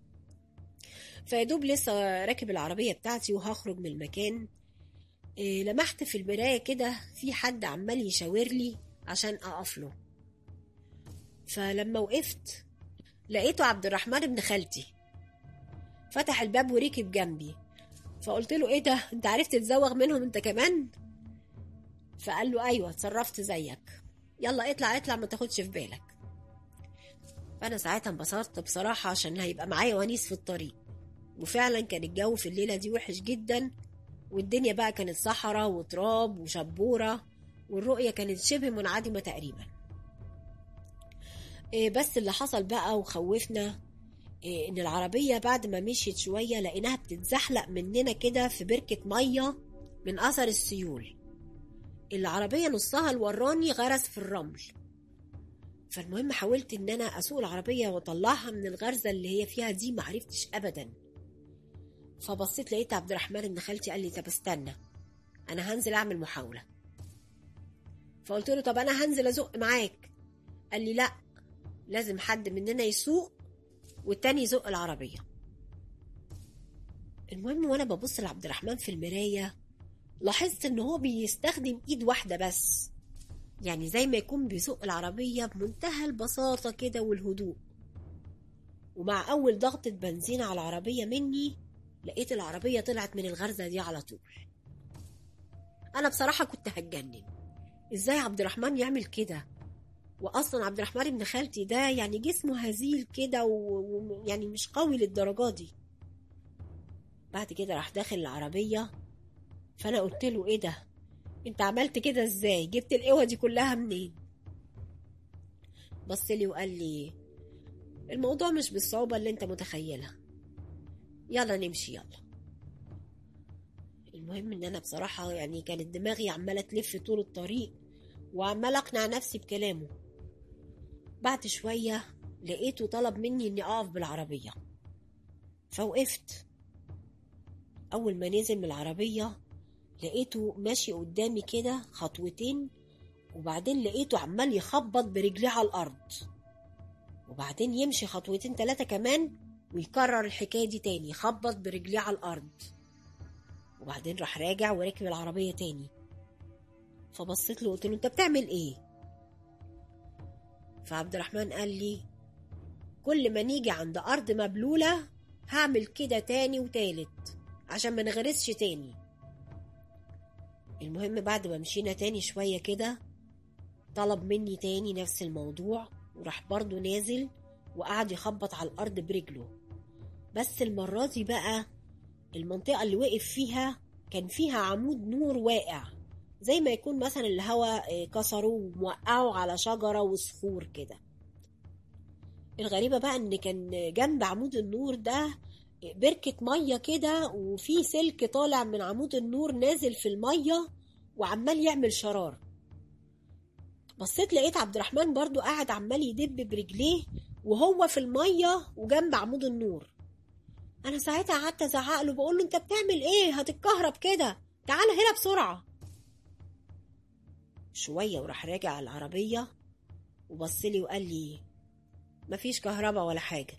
فيدوب لسه راكب العربية بتاعتي وهخرج من المكان إيه لمحت في المراية كده في حد عمال يشاور لي عشان أقف له فلما وقفت لقيته عبد الرحمن ابن خالتي فتح الباب وركب جنبي فقلت له ايه ده انت عرفت تزوغ منهم انت كمان فقال له ايوه اتصرفت زيك يلا اطلع اطلع ما تاخدش في بالك فانا ساعتها انبسطت بصراحة عشان هيبقى معايا ونيس في الطريق وفعلا كان الجو في الليلة دي وحش جدا والدنيا بقى كانت صحراء وتراب وشبورة والرؤية كانت شبه منعدمة تقريبا إيه بس اللي حصل بقى وخوفنا إيه ان العربية بعد ما مشيت شوية لقيناها بتتزحلق مننا كده في بركة مية من أثر السيول العربية نصها الوراني غرس في الرمل فالمهم حاولت ان انا اسوق العربية واطلعها من الغرزة اللي هي فيها دي معرفتش ابدا فبصيت لقيت عبد الرحمن ابن خالتي قال لي طب استنى انا هنزل اعمل محاولة فقلت له طب انا هنزل ازق معاك قال لي لا لازم حد مننا يسوق والتاني يزق العربية المهم وانا ببص لعبد الرحمن في المراية لاحظت ان هو بيستخدم ايد واحدة بس يعني زي ما يكون بيزق العربية بمنتهى البساطة كده والهدوء ومع أول ضغطة بنزين على العربية مني لقيت العربية طلعت من الغرزة دي على طول أنا بصراحة كنت هتجنن إزاي عبد الرحمن يعمل كده وأصلا عبد الرحمن ابن خالتي ده يعني جسمه هزيل كده ويعني و... مش قوي للدرجة دي بعد كده راح داخل العربية فأنا قلت له إيه ده انت عملت كده ازاي جبت القوة دي كلها منين بص لي وقال لي الموضوع مش بالصعوبة اللي انت متخيلها يلا نمشي يلا المهم ان انا بصراحة يعني كانت دماغي عمالة تلف طول الطريق وعمالة اقنع نفسي بكلامه بعد شوية لقيته طلب مني اني اقف بالعربية فوقفت اول ما نزل من العربية لقيته ماشي قدامي كده خطوتين وبعدين لقيته عمال يخبط برجليه على الأرض وبعدين يمشي خطوتين تلاتة كمان ويكرر الحكاية دي تاني يخبط برجليه على الأرض وبعدين راح راجع وركب العربية تاني فبصيت له قلت له انت بتعمل ايه فعبد الرحمن قال لي كل ما نيجي عند أرض مبلولة هعمل كده تاني وتالت عشان ما نغرسش تاني المهم بعد ما مشينا تاني شوية كده طلب مني تاني نفس الموضوع وراح برضه نازل وقعد يخبط على الأرض برجله بس المرة دي بقى المنطقة اللي وقف فيها كان فيها عمود نور واقع زي ما يكون مثلا الهوا كسره وموقعه على شجرة وصخور كده الغريبة بقى ان كان جنب عمود النور ده بركة مية كده وفي سلك طالع من عمود النور نازل في المية وعمال يعمل شرار بصيت لقيت عبد الرحمن برضو قاعد عمال يدب برجليه وهو في المية وجنب عمود النور انا ساعتها قعدت ازعق له بقول له انت بتعمل ايه هتتكهرب كده تعالى هنا بسرعة شوية وراح راجع على العربية وبصلي وقال لي مفيش كهرباء ولا حاجة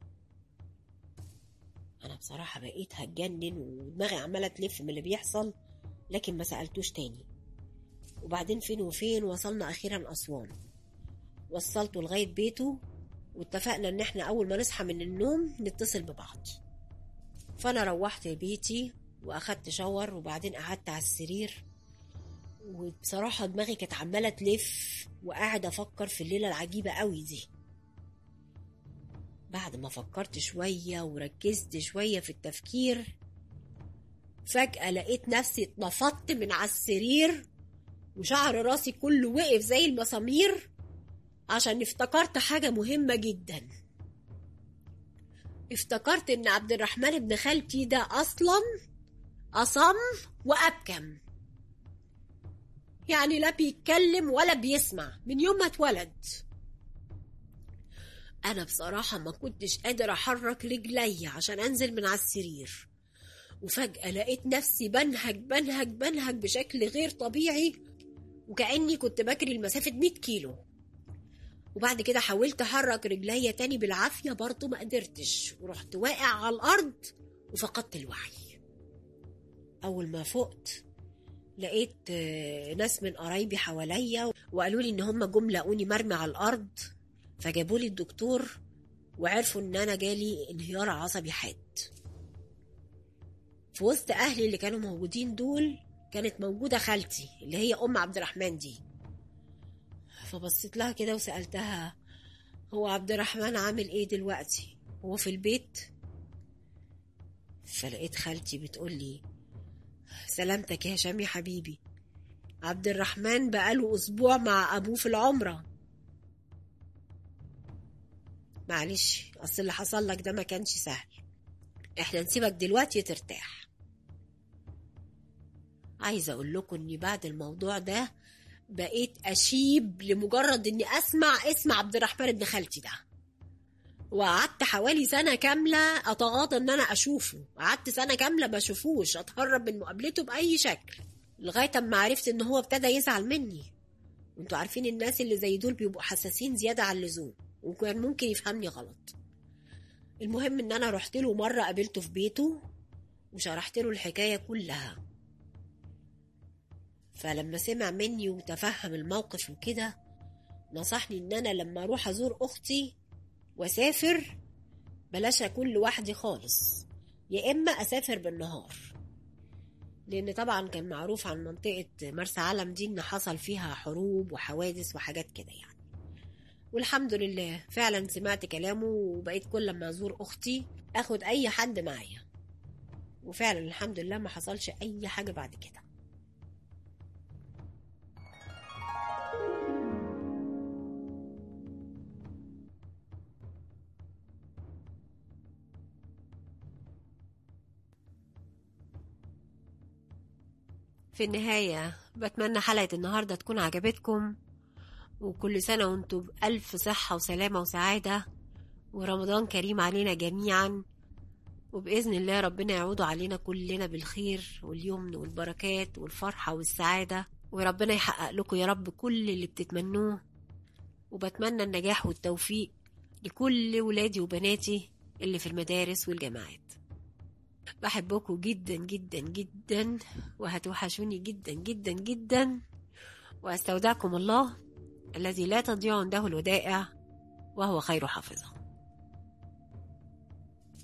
أنا بصراحة بقيت هتجنن ودماغي عمالة تلف من اللي بيحصل لكن ما سألتوش تاني وبعدين فين وفين وصلنا أخيرا أسوان وصلته لغاية بيته واتفقنا إن إحنا أول ما نصحى من النوم نتصل ببعض فأنا روحت بيتي وأخدت شاور وبعدين قعدت على السرير وبصراحة دماغي كانت عمالة تلف وقاعدة أفكر في الليلة العجيبة قوي دي بعد ما فكرت شوية وركزت شوية في التفكير فجأة لقيت نفسي اتنفضت من على السرير وشعر راسي كله وقف زي المسامير عشان افتكرت حاجة مهمة جدا افتكرت ان عبد الرحمن ابن خالتي ده اصلا اصم وابكم يعني لا بيتكلم ولا بيسمع من يوم ما اتولد انا بصراحة ما كنتش قادر احرك رجلي عشان انزل من على السرير وفجأة لقيت نفسي بنهج بنهج بنهج بشكل غير طبيعي وكأني كنت بجري لمسافة 100 كيلو وبعد كده حاولت احرك رجليا تاني بالعافية برضه ما قدرتش ورحت واقع على الأرض وفقدت الوعي أول ما فقت لقيت آه، ناس من قرايبي حواليا وقالوا لي ان هم جم لقوني مرمي على الارض فجابوا لي الدكتور وعرفوا ان انا جالي انهيار عصبي حاد في وسط اهلي اللي كانوا موجودين دول كانت موجوده خالتي اللي هي ام عبد الرحمن دي فبصيت لها كده وسالتها هو عبد الرحمن عامل ايه دلوقتي هو في البيت فلقيت خالتي بتقول لي سلامتك يا هشام يا حبيبي عبد الرحمن بقاله أسبوع مع أبوه في العمرة معلش أصل اللي حصل لك ده ما كانش سهل احنا نسيبك دلوقتي ترتاح عايزة أقول لكم إني بعد الموضوع ده بقيت أشيب لمجرد إني أسمع اسم عبد الرحمن ابن خالتي ده وقعدت حوالي سنة كاملة أتغاضى إن أنا أشوفه قعدت سنة كاملة ما أشوفوش أتهرب من مقابلته بأي شكل لغاية أما عرفت إن هو ابتدى يزعل مني وانتوا عارفين الناس اللي زي دول بيبقوا حساسين زيادة عن اللزوم وكان ممكن يفهمني غلط المهم إن أنا رحت له مرة قابلته في بيته وشرحت له الحكاية كلها فلما سمع مني وتفهم الموقف وكده نصحني إن أنا لما أروح أزور أختي واسافر بلاش اكون لوحدي خالص يا اما اسافر بالنهار لان طبعا كان معروف عن منطقه مرسى علم دي ان حصل فيها حروب وحوادث وحاجات كده يعني والحمد لله فعلا سمعت كلامه وبقيت كل لما ازور اختي اخد اي حد معايا وفعلا الحمد لله ما حصلش اي حاجه بعد كده في النهاية بتمنى حلقة النهاردة تكون عجبتكم وكل سنة وانتم بألف صحة وسلامة وسعادة ورمضان كريم علينا جميعا وبإذن الله ربنا يعود علينا كلنا بالخير واليمن والبركات والفرحة والسعادة وربنا يحقق لكم يا رب كل اللي بتتمنوه وبتمنى النجاح والتوفيق لكل ولادي وبناتي اللي في المدارس والجامعات بحبكم جدا جدا جدا وهتوحشوني جدا جدا جدا واستودعكم الله الذي لا تضيع عنده الودائع وهو خير حافظه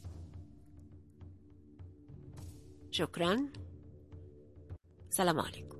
شكرا سلام عليكم